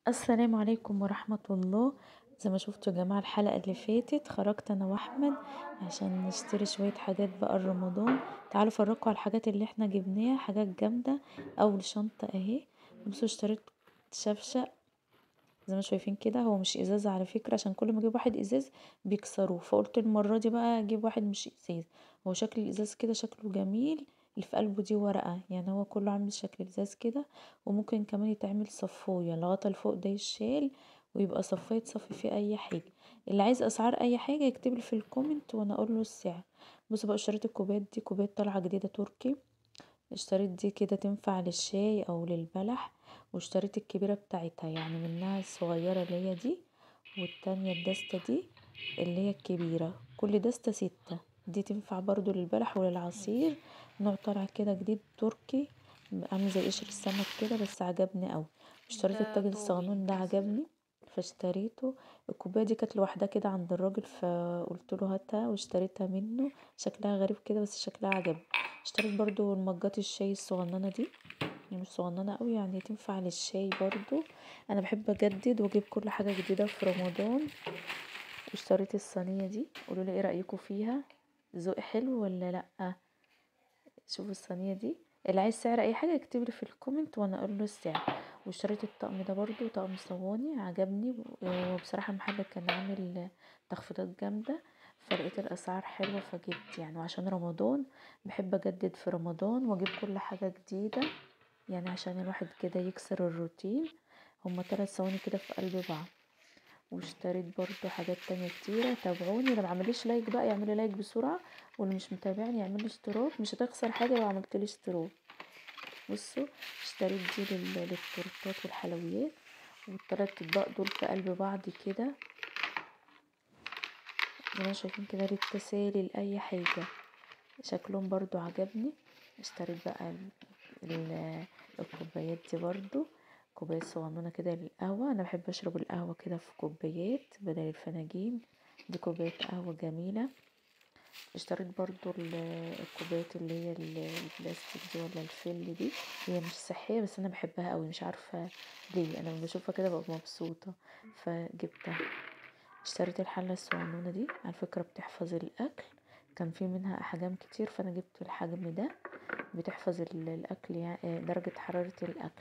السلام عليكم ورحمة الله زي ما شفتوا يا جماعة الحلقة اللي فاتت خرجت انا واحمد عشان نشتري شوية حاجات بقى رمضان تعالوا افرجكم على الحاجات اللي احنا جبناها حاجات جامدة اول شنطة اهي بصوا اشتريت شفشق زي ما شايفين كده هو مش ازاز على فكرة عشان كل ما اجيب واحد ازاز بيكسروه فقلت المرة دي بقى اجيب واحد مش ازاز هو شكل الازاز كده شكله جميل اللي في قلبه دي ورقة يعني هو كله عامل شكل ازاز كده وممكن كمان يتعمل صفاية الغطا اللي فوق ده يشال ويبقى صفاية تصفي فيه اي حاجة اللي عايز اسعار اي حاجة يكتبلي في الكومنت وانا اقوله السعر بصوا بقى اشتريت الكوبايات دي كوبايات طالعة جديدة تركي اشتريت دي كده تنفع للشاي او للبلح واشتريت الكبيرة بتاعتها يعني منها الصغيرة اللي هي دي والتانية الدستة دي اللي هي الكبيرة كل دستة ستة دي تنفع برضو للبلح وللعصير نوع طالع كده جديد تركي عامل زي قشر السمك كده بس عجبني اوي اشتريت التاج الصغنون ده عجبني فاشتريته الكوبايه دي كانت لوحدها كده عند الراجل فقلت له هاتها واشتريتها منه شكلها غريب كده بس شكلها عجبني اشتريت برضو المجات الشاي الصغننه دي يعني مش صغننه قوي يعني تنفع للشاي برضو انا بحب اجدد واجيب كل حاجه جديده في رمضان واشتريت الصينيه دي قولوا لي ايه رايكم فيها ذوق حلو ولا لا شوفوا الصينيه دي اللي عايز سعر اي حاجه يكتبلي في الكومنت وانا اقول له السعر واشتريت الطقم ده برضو طقم صواني عجبني وبصراحه المحل كان عامل تخفيضات جامده فلقيت الاسعار حلوه فجبت يعني وعشان رمضان بحب اجدد في رمضان واجيب كل حاجه جديده يعني عشان الواحد كده يكسر الروتين هما تلات صواني كده في قلب بعض واشتريت برضو حاجات تانية كتيرة تابعوني اللي معمليش لايك بقى يعملي لايك بسرعة واللي مش متابعني يعملي اشتراك مش هتخسر حاجة لو عملتلي اشتراك بصوا اشتريت دي للتورتات والحلويات والتلات اطباق دول في قلب بعض كده زي ما شايفين كده للتسالي لأي حاجة شكلهم برضو عجبني اشتريت بقى الكوبايات دي برضو كوباية صغنونة كده للقهوة انا بحب اشرب القهوة كده في كوبايات بدل الفناجين دي كوباية قهوة جميلة اشتريت برضو الكوبايات اللي هي البلاستيك دي ولا الفل دي هي مش صحية بس انا بحبها قوي مش عارفة ليه انا لما بشوفها كده ببقى مبسوطة فجبتها اشتريت الحلة الصغنونة دي على فكرة بتحفظ الاكل كان في منها احجام كتير فانا جبت الحجم ده بتحفظ الاكل يعني درجة حرارة الاكل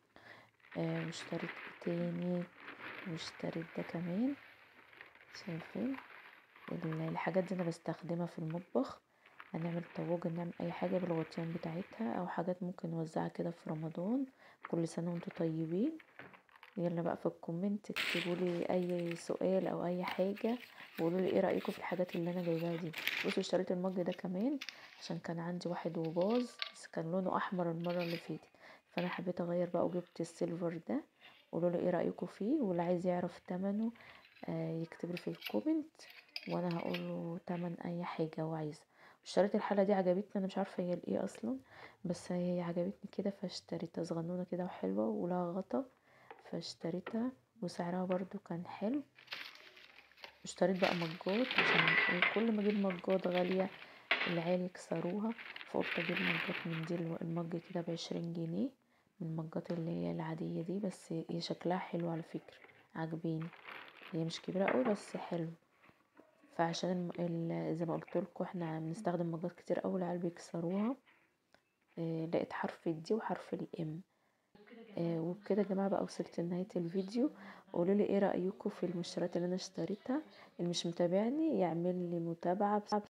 آه واشتريت تاني واشتريت ده كمان شايفين الحاجات دي انا بستخدمها في المطبخ هنعمل طواجن نعمل اي حاجة بالغطيان بتاعتها او حاجات ممكن نوزعها كده في رمضان كل سنة وانتم طيبين يلا بقى في الكومنت اكتبولي اي سؤال او اي حاجة وقولوا لي ايه رايكم في الحاجات اللي انا جايباها دي بصوا اشتريت المج ده كمان عشان كان عندي واحد وباظ بس كان لونه احمر المره اللي فاتت فانا حبيت اغير بقى وجبت السيلفر ده قولوا لي ايه رايكم فيه واللي عايز يعرف تمنه آه يكتب لي في الكومنت وانا هقول له تمن اي حاجه هو عايزها اشتريت الحله دي عجبتني انا مش عارفه هي الايه اصلا بس هي عجبتني كده فاشتريتها صغنونه كده وحلوه ولها غطا فاشتريتها وسعرها برضو كان حلو اشتريت بقى مجات عشان كل ما اجيب مجات غاليه العيال يكسروها فقلت اجيب مجات من دي المج كده بعشرين جنيه من المجات اللي هي العاديه دي بس هي شكلها حلو على فكره عجباني هي مش كبيره قوي بس حلو فعشان زي ما قلت لكم احنا بنستخدم مجات كتير قوي العيال بيكسروها اه لقيت حرف الدي وحرف الام آه وبكده يا جماعه بقى وصلت لنهايه الفيديو قولوا لي ايه رايكم في المشتريات اللي انا اشتريتها اللي مش متابعني يعمل لي متابعه